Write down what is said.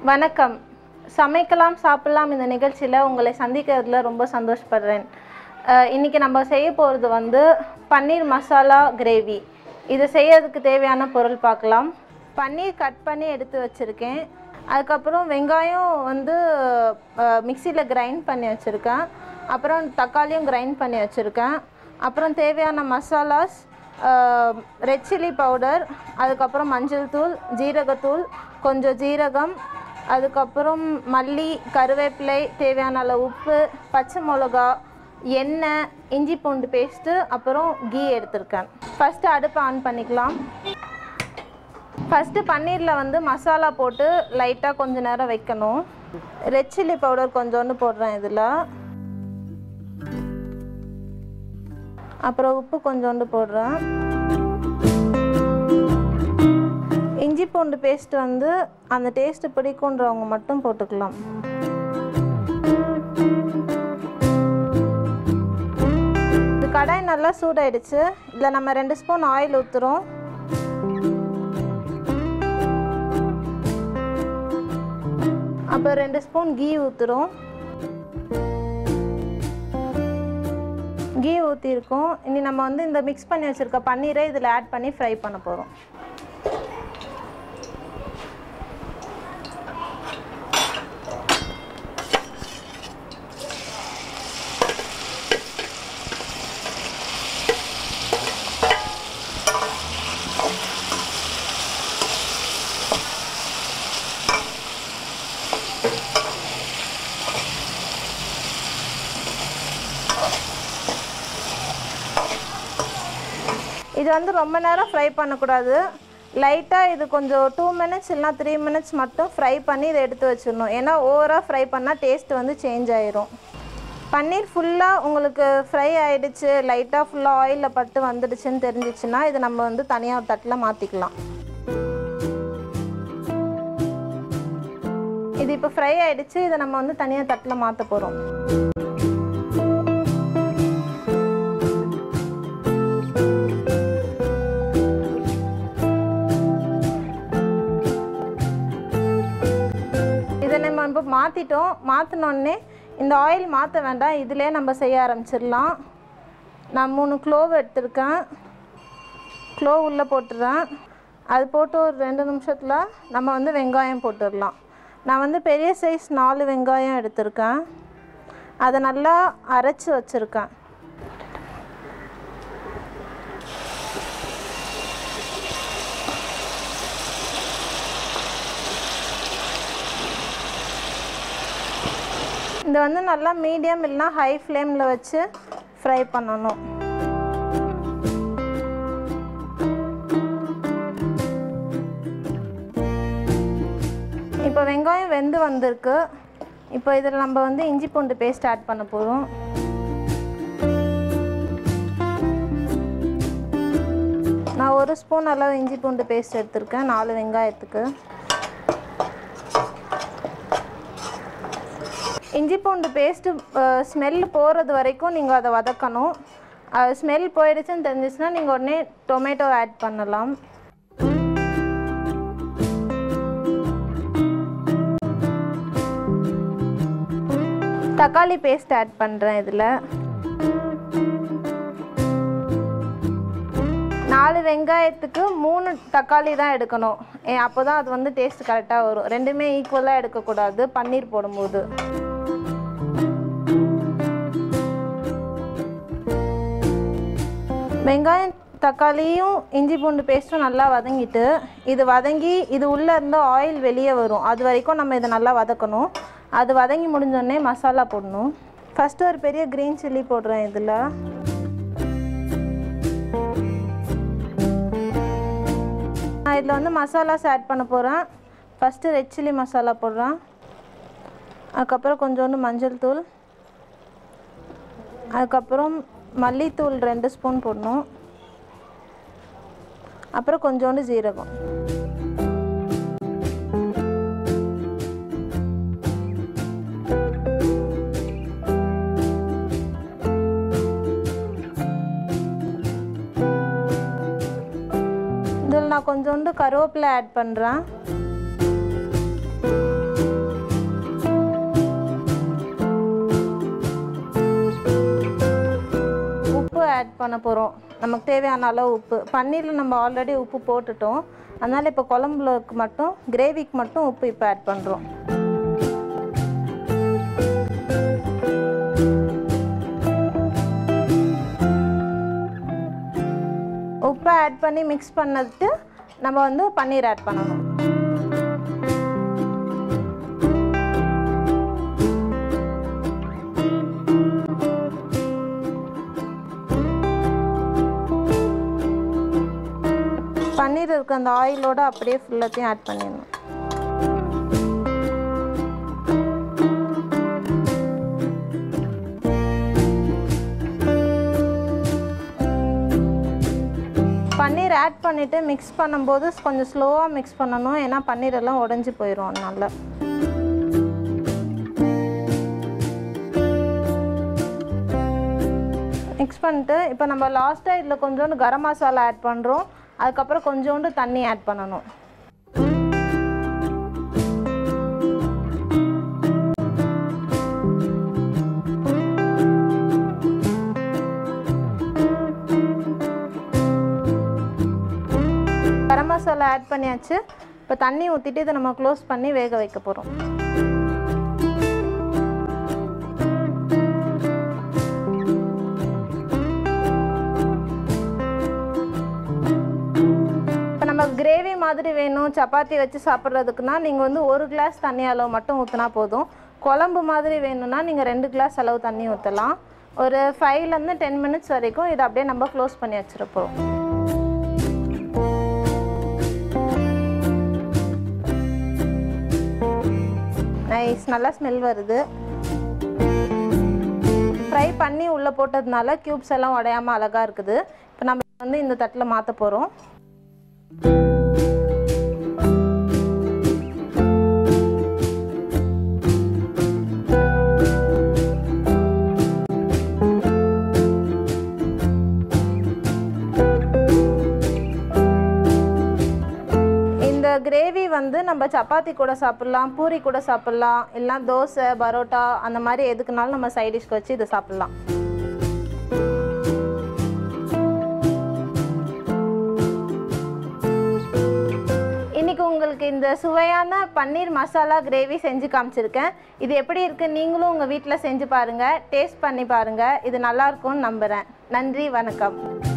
வணக்கம் சமைக்கலாம் சாப்பிடலாம் இந்த நிகழ்ச்சியில் உங்களை சந்திக்கிறதுல ரொம்ப சந்தோஷப்படுறேன் அஹ் இன்னைக்கு நம்ம செய்ய போகிறது வந்து பன்னீர் மசாலா கிரேவி இது செய்யறதுக்கு தேவையான பொருள் பார்க்கலாம் பன்னீர் கட் பண்ணி எடுத்து வச்சுருக்கேன் அதுக்கப்புறம் வெங்காயம் வந்து மிக்சியில் கிரைண்ட் பண்ணி வச்சுருக்கேன் அப்புறம் தக்காளியும் கிரைண்ட் பண்ணி வச்சுருக்கேன் அப்புறம் தேவையான மசாலாஸ் ரெட் சில்லி பவுடர் அதுக்கப்புறம் மஞ்சள் தூள் ஜீரகத்தூள் கொஞ்சம் ஜீரகம் அதுக்கப்புறம் மல்லி கருவேப்பிலை தேவையான அளவு உப்பு பச்சை மிளகா எண்ணெய் இஞ்சி பூண்டு பேஸ்ட்டு அப்புறம் கீ எடுத்திருக்கேன் ஃபஸ்ட்டு அடுப்பை ஆன் பண்ணிக்கலாம் ஃபஸ்ட்டு பன்னீரில் வந்து மசாலா போட்டு லைட்டாக கொஞ்ச நேரம் வைக்கணும் ரெட் சில்லி பவுடர் கொஞ்சோண்டு போடுறேன் இதில் அப்புறம் உப்பு கொஞ்சோண்டு போடுறேன் இஞ்சி பூண்டு பேஸ்ட் வந்து அந்த டேஸ்ட்டு பிடிக்குன்றவங்க மட்டும் போட்டுக்கலாம் இது கடாய் நல்லா சூடாயிடுச்சு இதில் நம்ம ரெண்டு ஸ்பூன் ஆயில் ஊற்றுறோம் அப்புறம் ரெண்டு ஸ்பூன் கீ ஊற்றுறோம் கீ ஊற்றிருக்கோம் இனி நம்ம வந்து இந்த மிக்ஸ் பண்ணி வச்சுருக்க பன்னீரை இதில் ஆட் பண்ணி ஃப்ரை பண்ண போகிறோம் இது வந்து ரொம்ப நேரம் ஃப்ரை பண்ணக்கூடாது லைட்டாக இது கொஞ்சம் டூ மினிட்ஸ் இல்லைனா த்ரீ மினிட்ஸ் மட்டும் ஃப்ரை பண்ணி இதை எடுத்து வச்சிடணும் ஏன்னா ஓவராக ஃப்ரை பண்ணால் டேஸ்ட் வந்து சேஞ்ச் ஆயிரும் பன்னீர் ஃபுல்லாக உங்களுக்கு ஃப்ரை ஆயிடுச்சு லைட்டாக ஃபுல்லாக ஆயிலில் பட்டு வந்துடுச்சுன்னு தெரிஞ்சிச்சுன்னா இதை நம்ம வந்து தனியாக ஒரு தட்டில் மாற்றிக்கலாம் இது இப்போ ஃப்ரை ஆயிடுச்சு இதை நம்ம வந்து தனியாக தட்டில் மாற்ற போகிறோம் இதை நம்ம இப்போ மாற்றிட்டோம் மாற்றினோடனே இந்த ஆயில் மாற்ற வேண்டாம் இதிலே நம்ம செய்ய ஆரம்பிச்சிடலாம் நான் மூணு க்ளோவ் எடுத்திருக்கேன் க்ளோவ் உள்ளே போட்டுறேன் அது போட்டு ஒரு ரெண்டு நிமிஷத்தில் நம்ம வந்து வெங்காயம் போட்டுடலாம் நான் வந்து பெரிய சைஸ் நாலு வெங்காயம் எடுத்திருக்கேன் அதை நல்லா அரைச்சி வச்சுருக்கேன் இது வந்து நல்லா மீடியம் இல்லைனா ஹை ஃப்ளேமில் வச்சு ஃப்ரை பண்ணணும் இப்போ வெங்காயம் வெந்து வந்திருக்கு இப்போ இதில் நம்ம வந்து இஞ்சி பூண்டு பேஸ்ட் ஆட் பண்ண போகிறோம் நான் ஒரு ஸ்பூன் அளவு இஞ்சி பூண்டு பேஸ்ட் எடுத்திருக்கேன் நாலு வெங்காயத்துக்கு இஞ்சி பூண்டு பேஸ்ட்டு ஸ்மெல் போகிறது வரைக்கும் நீங்கள் அதை வதக்கணும் அது ஸ்மெல் போயிடுச்சுன்னு தெரிஞ்சிச்சுன்னா நீங்கள் உடனே டொமேட்டோ ஆட் பண்ணலாம் தக்காளி பேஸ்ட் ஆட் பண்ணுறேன் இதில் நாலு வெங்காயத்துக்கு மூணு தக்காளி தான் எடுக்கணும் ஏ அப்போ தான் அது வந்து டேஸ்ட் கரெக்டாக வரும் ரெண்டுமே ஈக்குவலாக எடுக்கக்கூடாது பன்னீர் போடும்போது வெங்காயம் தக்காளியும் இஞ்சி பூண்டு பேஸ்ட்டும் நல்லா வதங்கிட்டு இது வதங்கி இது உள்ளே இருந்து ஆயில் வெளியே வரும் அது வரைக்கும் நம்ம இதை நல்லா வதக்கணும் அது வதங்கி முடிஞ்சோடனே மசாலா போடணும் ஃபஸ்ட்டு ஒரு பெரிய க்ரீன் சில்லி போடுறேன் இதில் நான் இதில் வந்து மசாலாஸ் ஆட் பண்ண போகிறேன் ஃபஸ்ட்டு ரெட் சில்லி மசாலா போடுறேன் அதுக்கப்புறம் கொஞ்சோண்டு மஞ்சள் தூள் அதுக்கப்புறம் மல்லித்தூள் ரெண்டு ஸ்பூன் போடணும் அப்புறம் கொஞ்சோண்டு ஜீரகம் இதில் நான் கொஞ்சோண்டு கருவேப்பிலை ஆட் பண்ணுறேன் ஆட் பண்ண போகிறோம் நமக்கு தேவையான அளவு உப்பு பன்னீரில் நம்ம ஆல்ரெடி உப்பு போட்டுட்டோம் அதனால் இப்போ குழம்புலக்கு மட்டும் கிரேவிக்கு மட்டும் உப்பு இப்போ ஆட் பண்ணுறோம் உப்பை ஆட் பண்ணி மிக்ஸ் பண்ணதுட்டு நம்ம வந்து பன்னீர் ஆட் பண்ணணும் பன்னீர் இருக்க அந்த ஆயிலோட அப்படியே ஃபுல்லத்தையும் ஆட் பண்ணிடணும் பன்னீர் ஆட் பண்ணிவிட்டு மிக்ஸ் பண்ணும்போது கொஞ்சம் ஸ்லோவாக மிக்ஸ் பண்ணணும் ஏன்னா பன்னீர் எல்லாம் உடஞ்சி போயிடும் அதனால மிக்ஸ் பண்ணிட்டு இப்போ நம்ம லாஸ்ட்டாக இதில் கொஞ்சோண்டு கரம் மசாலா ஆட் பண்ணுறோம் அதுக்கப்புறம் கொஞ்சோண்டு தண்ணி ஆட் பண்ணணும் கரம் மசாலா ஆட் பண்ணியாச்சு இப்போ தண்ணி ஊற்றிட்டு இதை நம்ம க்ளோஸ் பண்ணி வேக வைக்க போகிறோம் இப்போ நம்ம கிரேவி மாதிரி வேணும் சப்பாத்தி வச்சு சாப்பிட்றதுக்குனா நீங்கள் வந்து ஒரு கிளாஸ் தண்ணி அளவு மட்டும் ஊற்றினா போதும் குழம்பு மாதிரி வேணும்னா நீங்கள் ரெண்டு கிளாஸ் அளவு தண்ணி ஊற்றலாம் ஒரு ஃபைவ்லேருந்து டென் மினிட்ஸ் வரைக்கும் இதை அப்படியே நம்ம க்ளோஸ் பண்ணி வச்சிருப்போம் நைஸ் நல்லா ஸ்மெல் வருது ஃப்ரை பண்ணி உள்ளே போட்டதுனால க்யூப்ஸ் எல்லாம் உடையாமல் அழகாக இருக்குது இப்போ நம்ம வந்து இந்த தட்டில் மாற்ற போகிறோம் இந்த கிரேவி வந்து நம்ம சப்பாத்தி கூட சாப்பிட்லாம் பூரி கூட சாப்பிட்லாம் இல்லைனா தோசை பரோட்டா அந்த மாதிரி எதுக்குனாலும் நம்ம சைட் டிஷ்க்கு வச்சு இதை சாப்பிட்லாம் இன்னைக்கு உங்களுக்கு இந்த சுவையான பன்னீர் மசாலா கிரேவி செஞ்சு காமிச்சிருக்கேன் இது எப்படி இருக்கு நீங்களும் உங்கள் வீட்டில் செஞ்சு பாருங்கள் டேஸ்ட் பண்ணி பாருங்கள் இது நல்லா இருக்கும்னு நம்புகிறேன் நன்றி வணக்கம்